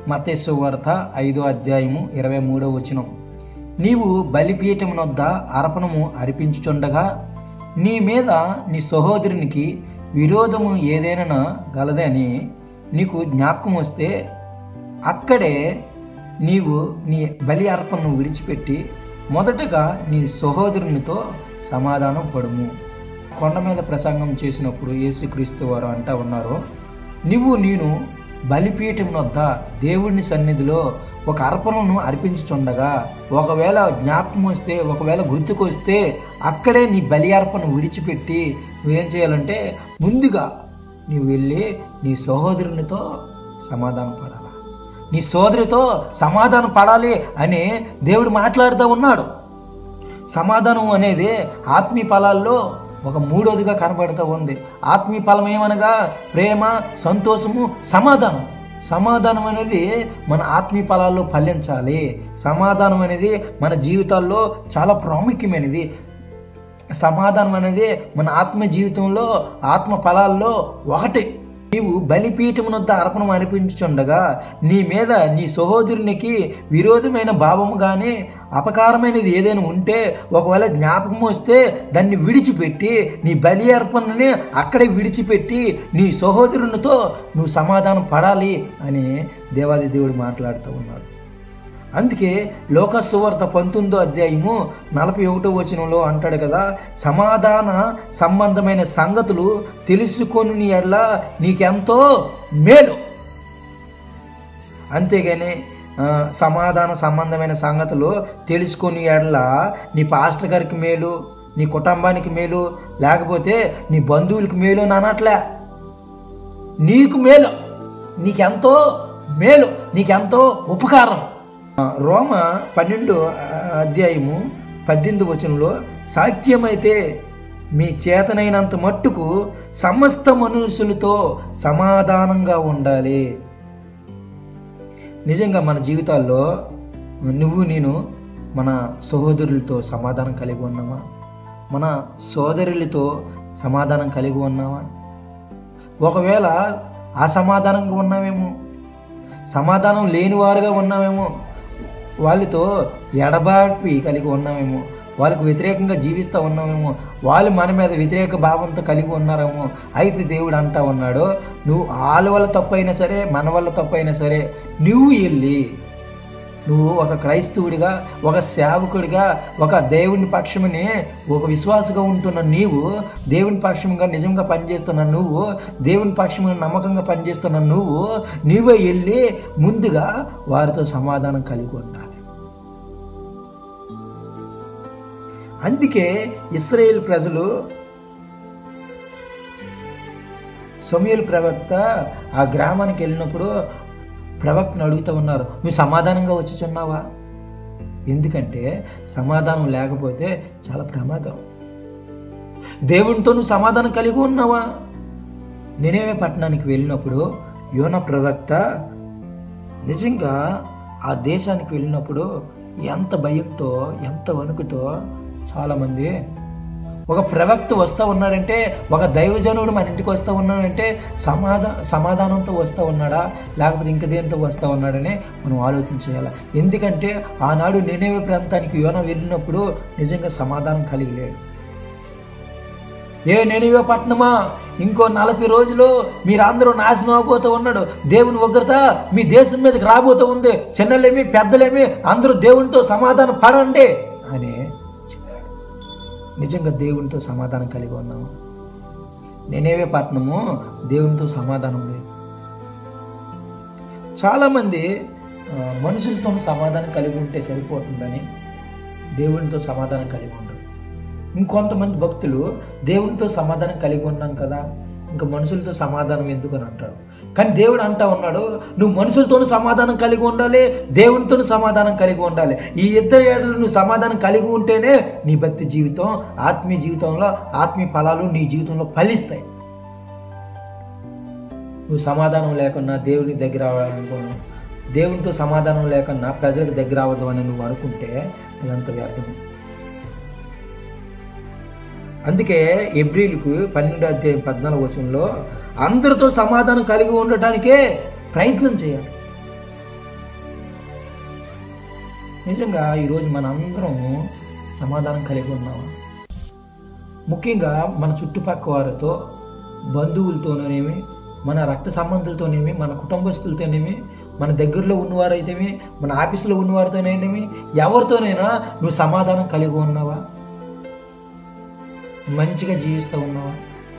మతేసు వార్త ఐదో అధ్యాయము ఇరవై మూడో వచనం నీవు బలిపీఠం నొద్ద అర్పణము అర్పించుచుండగా నీ మీద నీ సహోదరునికి విరోధము ఏదైనా గలదని నీకు జ్ఞాపకం వస్తే అక్కడే నీవు నీ బలి అర్పణను విడిచిపెట్టి మొదటగా నీ సహోదరునితో సమాధానం పడుము కొండ మీద ప్రసంగం చేసినప్పుడు యేసుక్రీస్తు వారు అంటా ఉన్నారు నువ్వు నేను బలిపీఠం వద్ద దేవుని సన్నిధిలో ఒక అర్పణను అర్పించుచుండగా ఒకవేళ జ్ఞాపకం వస్తే ఒకవేళ గుర్తుకొస్తే అక్కడే నీ బలి అర్పణ విడిచిపెట్టి నువ్వేం చేయాలంటే ముందుగా నీవు వెళ్ళి నీ సహోదరునితో సమాధానం పడాలి నీ సోదరితో సమాధానం పడాలి అని దేవుడు మాట్లాడుతూ ఉన్నాడు సమాధానం అనేది ఆత్మీయ ఫలాల్లో ఒక మూడోదిగా కనబడుతూ ఉంది ఆత్మీయ ఫలం ఏమనగా ప్రేమ సంతోషము సమాధానం సమాధానం అనేది మన ఆత్మీయ ఫలాల్లో ఫలించాలి సమాధానం అనేది మన జీవితాల్లో చాలా ప్రాముఖ్యమైనది సమాధానం అనేది మన ఆత్మ జీవితంలో ఆత్మ ఫలాల్లో ఒకటి నీవు బలిపీఠం వద్ద అర్పణం అర్పించుచుండగా నీ మీద నీ సహోదరునికి విరోధమైన భావము కానీ అపకారమైనది ఏదైనా ఉంటే ఒకవేళ జ్ఞాపకం వస్తే దాన్ని విడిచిపెట్టి నీ బలి అర్పణని అక్కడే విడిచిపెట్టి నీ సహోదరునితో నువ్వు సమాధానం పడాలి అని దేవాది దేవుడు మాట్లాడుతూ ఉన్నాడు అందుకే లోక సువార్త పంతొమ్మిదో అధ్యాయము నలభై ఒకటో వచనంలో అంటాడు కదా సమాధాన సంబంధమైన సంగతులు తెలుసుకొని ఎడ్ల నీకెంతో మేలు అంతేగాని ఆ, సమాధాన సంబంధమైన సంగతులు తెలుసుకొని ఎడల నీ పాస్టర్ గారికి మేలు నీ కుటుంబానికి మేలు లేకపోతే నీ బంధువులకి మేలు అని అనట్లే నీకు మేలు నీకెంతో మేలు నీకెంతో ఉపకారం ఆ, రోమ పన్నెండు ఆ, అధ్యాయము పద్దెనిమిది వచనంలో సాధ్యమైతే మీ చేతనైనంత మట్టుకు సమస్త మనుషులతో సమాధానంగా ఉండాలి నిజంగా మన జీవితాల్లో నువ్వు నేను మన సహోదరులతో సమాధానం కలిగి ఉన్నామా మన సోదరులతో సమాధానం కలిగి ఉన్నామా ఒకవేళ అసమాధానంగా ఉన్నామేమో సమాధానం లేని వారుగా ఉన్నామేమో వాళ్ళతో ఎడబాపి కలిగి ఉన్నామేమో వాళ్ళకు వ్యతిరేకంగా జీవిస్తూ ఉన్నామేమో వాళ్ళు మన మీద వ్యతిరేక భావంతో కలిగి ఉన్నారేమో అయితే దేవుడు అంటా ఉన్నాడు నువ్వు వాళ్ళ వల్ల తప్పైనా సరే మన వల్ల తప్పైనా సరే నువ్వు వెళ్ళి నువ్వు ఒక క్రైస్తవుడిగా ఒక సేవకుడిగా ఒక దేవుని పక్షమని ఒక విశ్వాసగా ఉంటున్న నీవు దేవుని పక్షంగా నిజంగా పనిచేస్తున్న నువ్వు దేవుని పక్షంగా నమ్మకంగా పనిచేస్తున్న నువ్వు నీవే వెళ్ళి ముందుగా వారితో సమాధానం కలిగి ఉండాలి అందుకే ఇస్రాయేల్ ప్రజలు సమయల్ ప్రవక్త ఆ గ్రామానికి వెళ్ళినప్పుడు ప్రవక్తను అడుగుతూ ఉన్నారు నువ్వు సమాధానంగా వచ్చుచున్నావా ఎందుకంటే సమాధానం లేకపోతే చాలా ప్రమాదం దేవునితో నువ్వు సమాధానం కలిగి ఉన్నావా నేనేవే పట్టణానికి వెళ్ళినప్పుడు యోన ప్రవక్త నిజంగా ఆ దేశానికి వెళ్ళినప్పుడు ఎంత భయంతో ఎంత వణుకుతో చాలామంది ఒక ప్రవక్త వస్తూ ఉన్నాడంటే ఒక దైవజనుడు మన ఇంటికి వస్తూ ఉన్నాడంటే సమాధా సమాధానంతో వస్తూ ఉన్నాడా లేకపోతే ఇంక దేంతో వస్తూ ఉన్నాడని మనం ఆలోచన చేయాలి ఎందుకంటే ఆనాడు నేనేవే ప్రాంతానికి యోన వెళ్ళినప్పుడు నిజంగా సమాధానం కలిగి లేడు ఏ నేనివే పట్టణమా ఇంకో నలభై రోజులు మీరందరూ నాశనం అవబోతూ ఉన్నాడు దేవుని ఉగ్రత మీ దేశం మీదకి రాబోతూ ఉంది చిన్నలేమి పెద్దలేమి అందరూ దేవునితో సమాధానం పడండి అని చెప్పాడు. నిజంగా దేవునితో సమాధానం కలిగి ఉన్నాము నేనేవే పట్టణము దేవునితో సమాధానం లేదు చాలామంది ఆ, మనుషులతో సమాధానం కలిగి ఉంటే సరిపోతుందని దేవునితో సమాధానం కలిగి ఉండరు ఇంకొంతమంది భక్తులు దేవునితో సమాధానం కలిగి ఉన్నాం కదా ఇంకా మనుషులతో సమాధానం ఎందుకు అని అంటాడు కానీ దేవుడు అంటా ఉన్నాడు నువ్వు మనుషులతోనూ సమాధానం కలిగి ఉండాలి దేవునితోనూ సమాధానం కలిగి ఉండాలి ఈ ఇద్దరు ఏళ్ళు నువ్వు సమాధానం కలిగి ఉంటేనే నీ భక్తి జీవితం ఆత్మీయ జీవితంలో ఆత్మీయ ఫలాలు నీ జీవితంలో ఫలిస్తాయి నువ్వు సమాధానం లేకుండా దేవుని దగ్గర అవ్వాలనుకోను దేవునితో సమాధానం లేకుండా ప్రజలకు దగ్గర అవ్వదు అని నువ్వు అనుకుంటే అదంత వ్యర్థం అందుకే ఎబ్రిల్కు పన్నెండు అధ్యాయం పద్నాలుగు వచనంలో అందరితో సమాధానం కలిగి ఉండటానికే ప్రయత్నం చేయాలి నిజంగా ఈరోజు మన అందరం సమాధానం కలిగి ఉన్నామా ముఖ్యంగా మన చుట్టుపక్క వారితో బంధువులతోనేమి మన రక్త సంబంధులతోనేమి మన కుటుంబస్తులతోనేమి మన దగ్గరలో ఉన్నవారైతేమి మన ఆఫీసులో ఉన్నవారితోనేమి ఎవరితోనైనా నువ్వు సమాధానం కలిగి ఉన్నావా మంచిగా జీవిస్తూ ఉన్నావా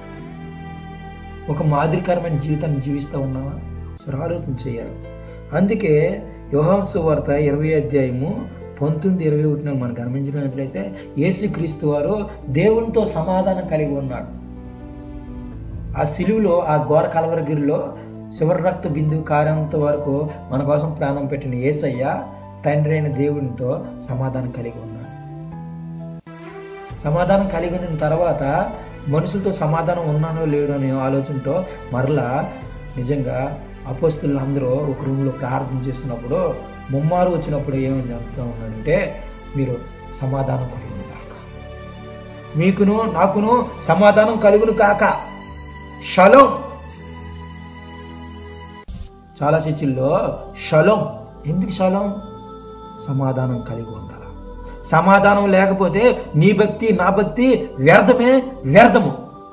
ఒక మాదిరికరమైన జీవితాన్ని జీవిస్తూ ఉన్నావా సరే ఆలోచన చేయాలి అందుకే యోహాన్సు వార్త ఇరవై అధ్యాయము పంతొమ్మిది ఇరవై ఒకటిన మనం గమనించినట్లయితే యేసుక్రీస్తు వారు దేవునితో సమాధానం కలిగి ఉన్నాడు ఆ సిలువులో ఆ ఘోర కలవరగిరిలో శివర రక్త బిందువు కారేంత వరకు మన కోసం ప్రాణం పెట్టిన యేసయ్య తండ్రి అయిన దేవునితో సమాధానం కలిగి ఉన్నాడు సమాధానం కలిగి ఉన్న తర్వాత మనుషులతో సమాధానం ఉన్నానో లేడో అనే ఆలోచనతో మరలా నిజంగా అపోస్తులు అందరూ ఒక రూమ్లో ప్రార్థన చేస్తున్నప్పుడు ముమ్మారు వచ్చినప్పుడు ఏమని చెప్తా ఉన్నాడంటే మీరు సమాధానం కలుగును కాక మీకును నాకును సమాధానం కలుగును కాక షలోం చాలా చర్చిల్లో షలోం ఎందుకు షలోం సమాధానం కలిగి ఉండాలి సమాధానం లేకపోతే నీ భక్తి నా భక్తి వ్యర్థమే వ్యర్థము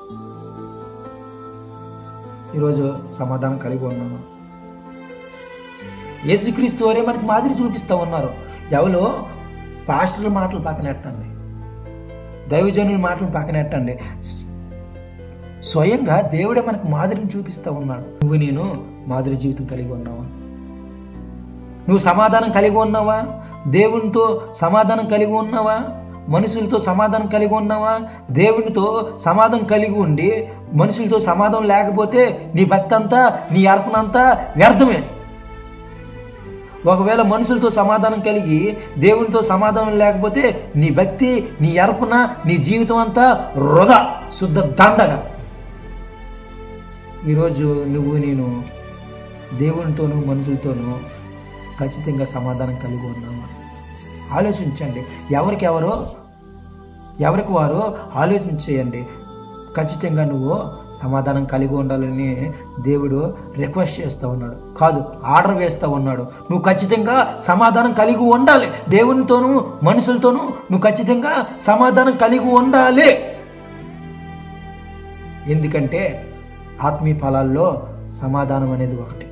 ఈరోజు సమాధానం కలిగి ఉన్నాము యేసుక్రీస్తు వారే మనకి మాదిరి చూపిస్తూ ఉన్నారు ఎవరు పాస్టర్ల మాటలు పక్కనెట్టండి దైవజనుల మాటలు పక్కనెట్టండి స్వయంగా దేవుడే మనకు మాదిరిని చూపిస్తూ ఉన్నాడు నువ్వు నేను మాదిరి జీవితం కలిగి ఉన్నావా నువ్వు సమాధానం కలిగి ఉన్నావా దేవునితో సమాధానం కలిగి ఉన్నావా మనుషులతో సమాధానం కలిగి ఉన్నావా దేవునితో సమాధానం కలిగి ఉండి మనుషులతో సమాధానం లేకపోతే నీ భక్తి అంతా నీ అర్పణ అంతా వ్యర్థమే ఒకవేళ మనుషులతో సమాధానం కలిగి దేవునితో సమాధానం లేకపోతే నీ భక్తి నీ అర్పణ నీ జీవితం అంతా వృధా శుద్ధ దండగా ఈరోజు నువ్వు నేను దేవునితోనూ మనుషులతోనూ ఖచ్చితంగా సమాధానం కలిగి ఉన్నామా ఆలోచించండి ఎవరికి ఎవరో ఎవరికి వారు ఆలోచించేయండి ఖచ్చితంగా నువ్వు సమాధానం కలిగి ఉండాలని దేవుడు రిక్వెస్ట్ చేస్తూ ఉన్నాడు కాదు ఆర్డర్ వేస్తూ ఉన్నాడు నువ్వు ఖచ్చితంగా సమాధానం కలిగి ఉండాలి దేవునితోనూ మనుషులతోనూ నువ్వు ఖచ్చితంగా సమాధానం కలిగి ఉండాలి ఎందుకంటే ఆత్మీయ ఫలాల్లో సమాధానం అనేది ఒకటి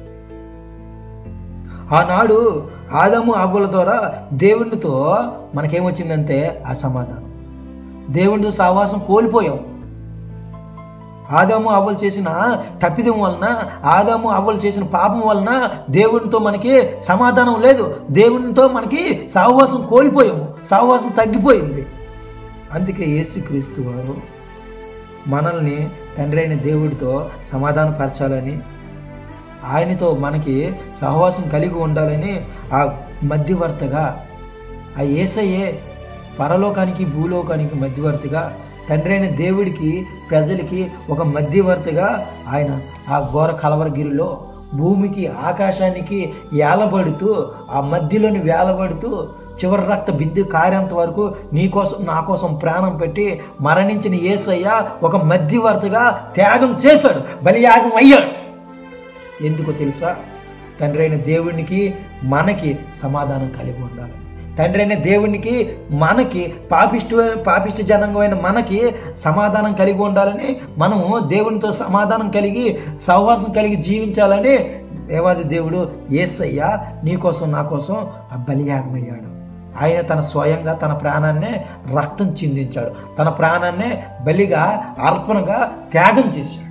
ఆనాడు ఆదాము అవ్వల ద్వారా దేవునితో మనకేమొచ్చిందంటే ఆ సమాధానం దేవునితో సహవాసం కోల్పోయాం ఆదాము అవ్వలు చేసిన తప్పిదం వలన ఆదాము అవ్వలు చేసిన పాపం వలన దేవునితో మనకి సమాధానం లేదు దేవునితో మనకి సహవాసం కోల్పోయాము సహవాసం తగ్గిపోయింది అందుకే యేసుక్రీస్తు వారు మనల్ని తండ్రి అయిన దేవుడితో సమాధానపరచాలని ఆయనతో మనకి సహవాసం కలిగి ఉండాలని ఆ మధ్యవర్తగా ఆ ఏసయ్యే పరలోకానికి భూలోకానికి మధ్యవర్తిగా తండ్రి అయిన దేవుడికి ప్రజలకి ఒక మధ్యవర్తిగా ఆయన ఆ ఘోర కలవరగిరిలో భూమికి ఆకాశానికి ఏలబడుతూ ఆ మధ్యలోని వేలబడుతూ చివరి రక్త బిద్దు కారేంత వరకు నీ కోసం నా కోసం ప్రాణం పెట్టి మరణించిన ఏసయ్య ఒక మధ్యవర్తిగా త్యాగం చేశాడు బలియాగం అయ్యాడు ఎందుకో తెలుసా తండ్రి అయిన దేవునికి మనకి సమాధానం కలిగి ఉండాలి తండ్రి అయిన దేవునికి మనకి పాపిష్టి పాపిష్టి జనంగమైన మనకి సమాధానం కలిగి ఉండాలని మనము దేవునితో సమాధానం కలిగి సహవాసం కలిగి జీవించాలని దేవాది దేవుడు ఏసయ్య నీ కోసం నా కోసం ఆ బలియాగమయ్యాడు ఆయన తన స్వయంగా తన ప్రాణాన్నే రక్తం చిందించాడు తన ప్రాణాన్నే బలిగా అర్పణగా త్యాగం చేశాడు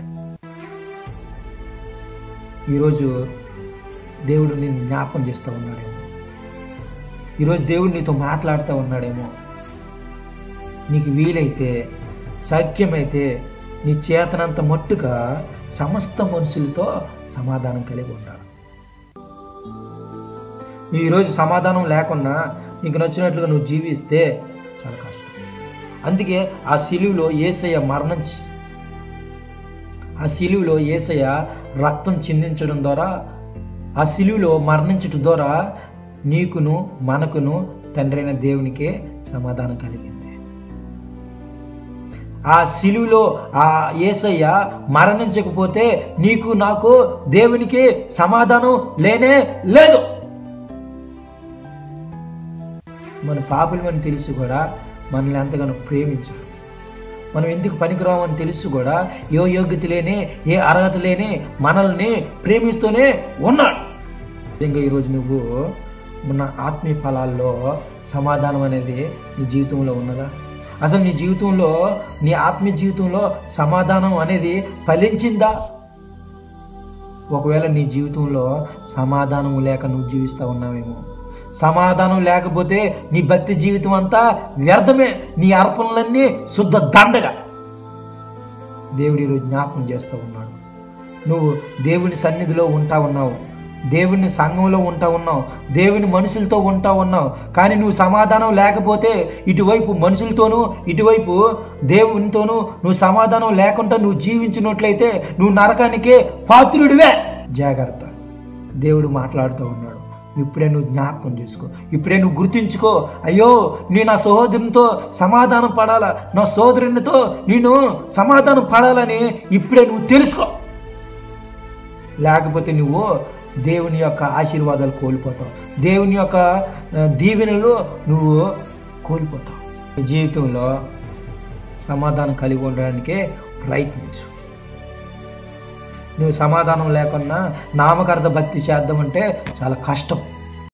ఈరోజు దేవుడు నేను జ్ఞాపకం చేస్తూ ఉన్నాడేమో ఈరోజు దేవుడు నీతో మాట్లాడుతూ ఉన్నాడేమో నీకు వీలైతే సఖ్యమైతే నీ చేతనంత మట్టుగా సమస్త మనుషులతో సమాధానం కలిగి ఉండాలి నువ్వు ఈరోజు సమాధానం లేకుండా నీకు నచ్చినట్లుగా నువ్వు జీవిస్తే చాలా కష్టం అందుకే ఆ సిలువులో ఏసయ్య మరణించి ఆ సిలువులో ఏసయ్య రక్తం చిందించడం ద్వారా ఆ సిలువులో మరణించడం ద్వారా నీకును మనకును తండ్రైన దేవునికే సమాధానం కలిగింది ఆ సిలువులో ఆ ఏసయ్య మరణించకపోతే నీకు నాకు దేవునికి సమాధానం లేనే లేదు మన పాపులమని తెలిసి కూడా మనల్ని ఎంతగానో ప్రేమించాడు మనం ఎందుకు పనికిరామని తెలుసు కూడా ఏ యోగ్యత లేని ఏ అర్హత లేని మనల్ని ప్రేమిస్తూనే ఉన్నాడు నిజంగా ఈరోజు నువ్వు మన ఆత్మీయ ఫలాల్లో సమాధానం అనేది నీ జీవితంలో ఉన్నదా అసలు నీ జీవితంలో నీ ఆత్మీయ జీవితంలో సమాధానం అనేది ఫలించిందా ఒకవేళ నీ జీవితంలో సమాధానం లేక నువ్వు జీవిస్తూ ఉన్నావేమో సమాధానం లేకపోతే నీ భక్తి జీవితం అంతా వ్యర్థమే నీ అర్పణలన్నీ శుద్ధ దండగా దేవుడు ఈరోజు జ్ఞాపకం చేస్తూ ఉన్నాడు నువ్వు దేవుని సన్నిధిలో ఉంటా ఉన్నావు దేవుని సంఘంలో ఉంటా ఉన్నావు దేవుని మనుషులతో ఉంటా ఉన్నావు కానీ నువ్వు సమాధానం లేకపోతే ఇటువైపు మనుషులతోనూ ఇటువైపు దేవునితోనూ నువ్వు సమాధానం లేకుండా నువ్వు జీవించినట్లయితే నువ్వు నరకానికే పాత్రుడివే జాగ్రత్త దేవుడు మాట్లాడుతూ ఉన్నాడు ఇప్పుడే నువ్వు జ్ఞాపకం చేసుకో ఇప్పుడే నువ్వు గుర్తించుకో అయ్యో నేను నా సహోదరునితో సమాధానం పడాలా నా సోదరునితో నేను సమాధానం పడాలని ఇప్పుడే నువ్వు తెలుసుకో లేకపోతే నువ్వు దేవుని యొక్క ఆశీర్వాదాలు కోల్పోతావు దేవుని యొక్క ఆ, దీవెనలు నువ్వు కోల్పోతావు నీ జీవితంలో సమాధానం కలిగి ఉండడానికే ప్రయత్నించు నువ్వు సమాధానం లేకుండా నామకార్థ భక్తి చేద్దామంటే చాలా కష్టం